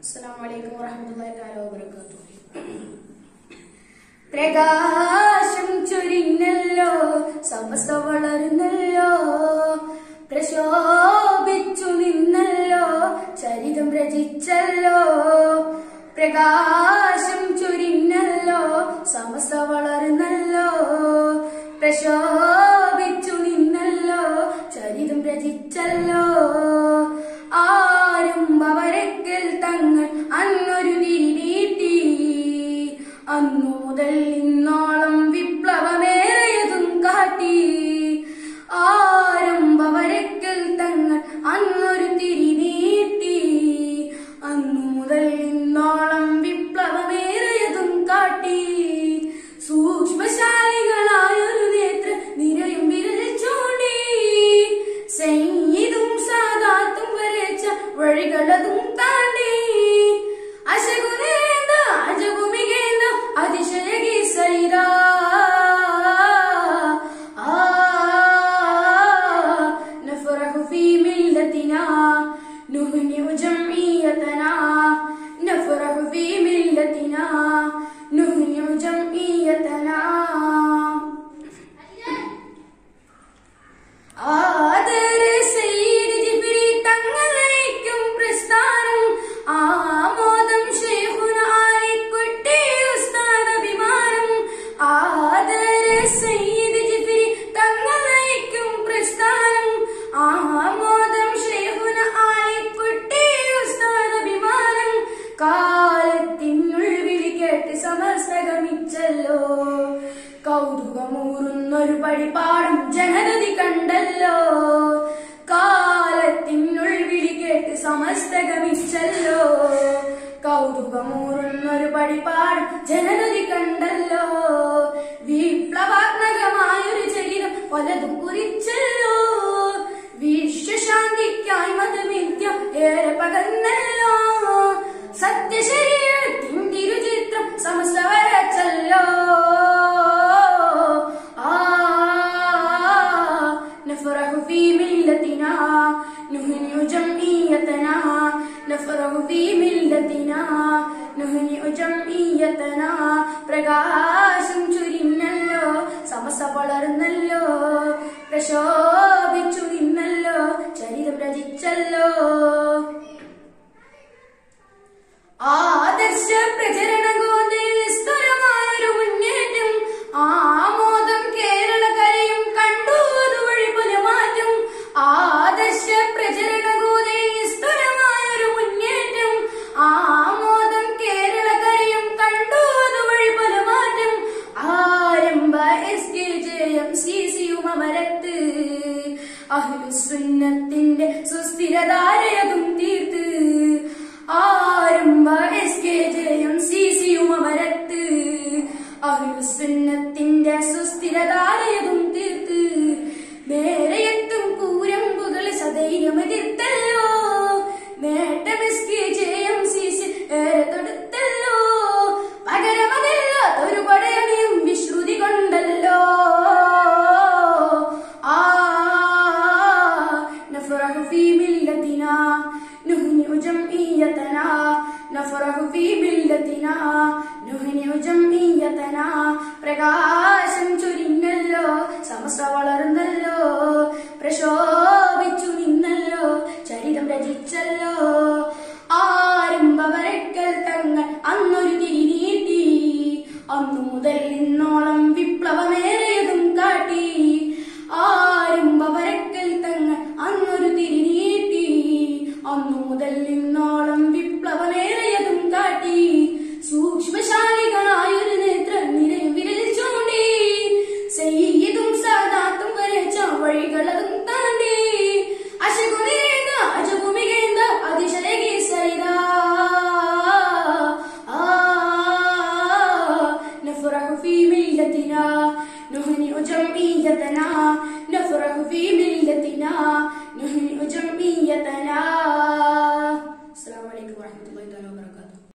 അസ്സലാമു അലൈക്കും വറഹ്മത്തുള്ളാഹി തആല വബറകാതുഹു പ്രകാശം ചൊരിഞ്ഞല്ലോ സമസ്ത വളർന്നല്ലോ പ്രശോഭിച്ചു നിന്നല്ലോ ചരിതം രചിച്ചല്ലോ പ്രകാശം ചൊരിഞ്ഞല്ലോ സമസ്ത വളർന്നല്ലോ പ്രശോഭിച്ചു നിന്നല്ലോ ചരിതം രചിച്ചല്ലോ ആരംഭവരക്കൽ തങ്ങൾ അന്നൊരു തിരിനീട്ടി അന്നു മുതൽ ഇന്നോളം വിപ്ലവമേറിയതും കാട്ടി ആരംഭവരക്കൽ തങ്ങൾ അന്നൊരു തിരിനീട്ടി അന്നു മുതൽ ഇന്നോളം വിപ്ലവമേറിയതും കാട്ടി സൂക്ഷ്മശാലികളായൊരു നേത്ര നിരയും വിരൽ ചൂണ്ടി സൈയിദും സാദാത്തും വരച്ച വഴികളതും താണ്ടി അശകുനേന്ദ അജകുമികേന്ദ അതിശയകി സൈദ نفرح في ملتنا نهنئ جمعيتنا نفرح في ملتنا نهنئ جمعيتنا ആദര സയ്യിദ് ജിബ്രി തങ്ങൾ നയിക്കും പ്രസ്ഥാനം ആമോദം ശൈഖുന ആലിക്കുട്ടി ഉസ്താദ് അഭിമാനം ആദര സയ്യിദ് ജിബ്രി തങ്ങൾ നയിക്കും പ്രസ്ഥാനം ആമോദം ശൈഖുന ആലിക്കുട്ടി ഉസ്താദ് അഭിമാനം കാലത്തിനുൾ വിളി കേട്ട് സമസ്തഗമിച്ചല്ലോ കൗതുകമൂറുന്നൊരു പടിപ്പാടും ജനതതി കണ്ടല്ലോ കാലത്തിനുൾ വിളി കേട്ട് സമസ്തഗമിച്ചല്ലോ കൗതുകമൂറുന്നൊരു പടിപ്പാടും ജനതതി കണ്ടല്ലോ വിപ്ലവാത്മകമായൊരു ചരിതം പലതും കുറിച്ചല്ലോ വിശ്വശാന്തിക്കായി മതമിത്യം ഏറെ പകർന്നല്ലോ സത്യശരീരത്തിൻ തിരുചിത്രം സമസ്ത വരച്ചല്ലോ ആ نفرح في ملتنا نهنئ جمعيتنا نفرح في ملتنا نهنئ جمعيتنا പ്രകാശം ചുരിഞ്ഞല്ലോ സമസ വളർന്നല്ലോ പ്രശോഭിച്ചു നിന്നല്ലോ ചരിതം രചിച്ചല്ലോ ആദർശ പ്രചരണ ഗോതയിൽ സ്ഥിരമായൊരു മുന്നേറ്റം ആമോദം കേരളക്കരയും കണ്ടു അതുവഴി പുലമാറ്റം ആദർശ പ്രചരണ ഗോതയിൽ സ്ഥിരമായൊരു മുന്നേറ്റം ആമോദം കേരളക്കരയും കണ്ടു അതുവഴി പുലമാറ്റം ആരംഭ എസ് കെ ജയം സി സിയും അമരത്ത് അഹ്ലുസുന്നത്തിന്റെ സുസ്ഥിരധാരയതും തീർത്ത് ആരംഭ എസ് കെ ജയം സി സിയും അമരത്ത് അഹ്ലുസുന്നത്തിന്റെ സുസ്ഥിരധാരയതും തീർത്ത് നേരെയെത്തും കൂരമ്പുകൾ സധൈര്യമെതിർത്തല്ലോ നേട്ടം എസ് കെ ജയം സി സി ഏറെ തൊടുത്തല്ലോ പകരമതില്ലാത്തൊരു പടയണിയും വിശ്രുതി കൊണ്ടല്ലോ ആ نفرح في ملتنا نهنئ جمعيتنا نفرح في ملتنا نهنئ جمعيتنا പ്രകാശം ചുരിഞ്ഞല്ലോ സമസ്ത വളർന്നല്ലോ പ്രശോഭിച്ചു നിന്നല്ലോ ചരിതം രചിച്ചല്ലോ ആരംഭവരക്കൽ തങ്ങൾ അന്നൊരു തിരിനീട്ടി അന്നു മുതൽ ഇന്നോളം വിപ്ലവമേറിയതും കാട്ടി ആരംഭവരക്കൽ തങ്ങൾ അന്നൊരു തിരിനീട്ടി അന്നു മുതൽ ഇന്നോളം വിപ്ലവമേറിയതും കാട്ടി സൂക്ഷ്മശാലികളായൊരു നേത്ര നിരയും വിരൽ ചൂണ്ടി സയ്യിദും സാദാത്തും വരച്ച വഴികളതും താണ്ടി അശകുനിരേന്ദ അജകുമികേന്ദ അതിശയകി സൈദ نفرح في ملتنا نهنئ جمعيتنا نفرح في ملتنا نهنئ جمعيتنا السلام عليكم ورحمة الله تعالى وبركاته